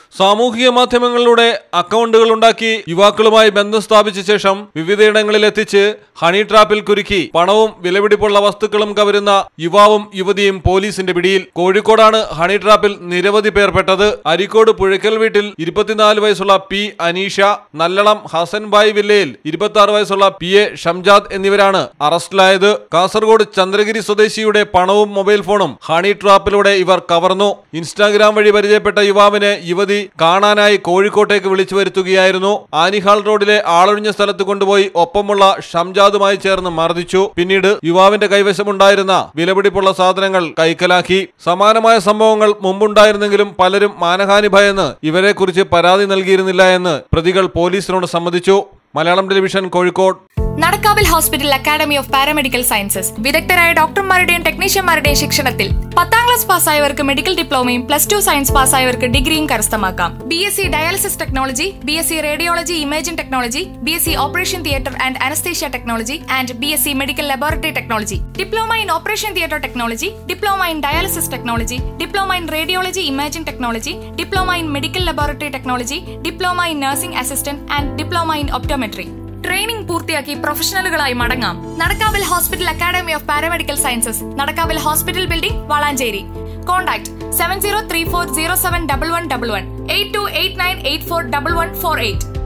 സാമൂഹിക മാധ്യമങ്ങളിലൂടെ അക്കൗണ്ടുകൾ ഉണ്ടാക്കി യുവാക്കളുമായി ബന്ധം സ്ഥാപിച്ച ശേഷം വിവിധയിടങ്ങളിൽ എത്തിച്ച് ഹണി ട്രാപ്പിൽ കുരുക്കി പണവും വിലപിടിപ്പുള്ള വസ്തുക്കളും കവരുന്ന യുവാവും യുവതിയും പോലീസിന്റെ പിടിയിൽ കോഴിക്കോടാണ് ഹണി ട്രാപ്പിൽ നിരവധി പേർ പെട്ടത് അരിക്കോട് പുഴയ്ക്കൽ വീട്ടിൽ ഇരുപത്തിനാല് വയസ്സുള്ള പി അനീഷ നല്ലളം ഹസൻബായ് വില്ലയിൽ ഇരുപത്തി ആറ് വയസ്സുള്ള പി എ ഷംജാദ് എന്നിവരാണ് അറസ്റ്റിലായത് കാസർഗോഡ് ചന്ദ്രഗിരി സ്വദേശിയുടെ പണവും മൊബൈൽ ഫോണും ഹണി ട്രാപ്പിലൂടെ ഇവർ കവർന്നു ഇൻസ്റ്റാഗ്രാം വഴി പരിചയപ്പെട്ട യുവാവിനെ യുവതി കാണാനായി കോഴിക്കോട്ടേക്ക് വിളിച്ചു വരുത്തുകയായിരുന്നു ആനിഹാൾ റോഡിലെ ആളൊഴിഞ്ഞ സ്ഥലത്ത് കൊണ്ടുപോയി ഒപ്പമുള്ള ഷംജാദുമായി ചേർന്ന് മർദ്ദിച്ചു പിന്നീട് യുവാവിന്റെ കൈവശമുണ്ടായിരുന്ന വിലപിടിപ്പുള്ള സാധനങ്ങൾ കൈക്കലാക്കി സമാനമായ സംഭവങ്ങൾ മുമ്പുണ്ടായിരുന്നെങ്കിലും പലരും മാനഹാനി ഭയന്ന് ഇവരെക്കുറിച്ച് പരാതി നൽകിയിരുന്നില്ല എന്ന് പ്രതികൾ പോലീസിനോട് സമ്മതിച്ചു മലയാളം ടെലിവിഷൻ കോഴിക്കോട് നടക്കാവിൽ hospital academy of paramedical sciences വിദഗ്ധരായ ഡോക്ടർമാരുടെയും ടെക്നീഷ്യന്മാരുടെയും ശിക്ഷണത്തിൽ പത്താം ക്ലാസ് പാസ്സായവർക്ക് മെഡിക്കൽ ഡിപ്ലോമയും പ്ലസ് ടു സയൻസ് പാസ്സായവർക്ക് ഡിഗ്രിയും കരസ്ഥമാക്കാം B S C dialysis technology B S C radiology imaging technology B S C operation theatre and anaesthesia technology and B S C medical laboratory technology diploma in operation theatre technology diploma in dialysis technology diploma in radiology imaging technology diploma in medical laboratory technology diploma in nursing assistant and diploma in optometry training പൂർത്തിയാക്കി പ്രൊഫഷണലുകളായി മടങ്ങാം നടക്കാവിൽ hospital academy of paramedical sciences നടക്കാവിൽ hospital building Valanchery contact seven zero three four zero seven double one double one eight two eight nine eight four double one four eight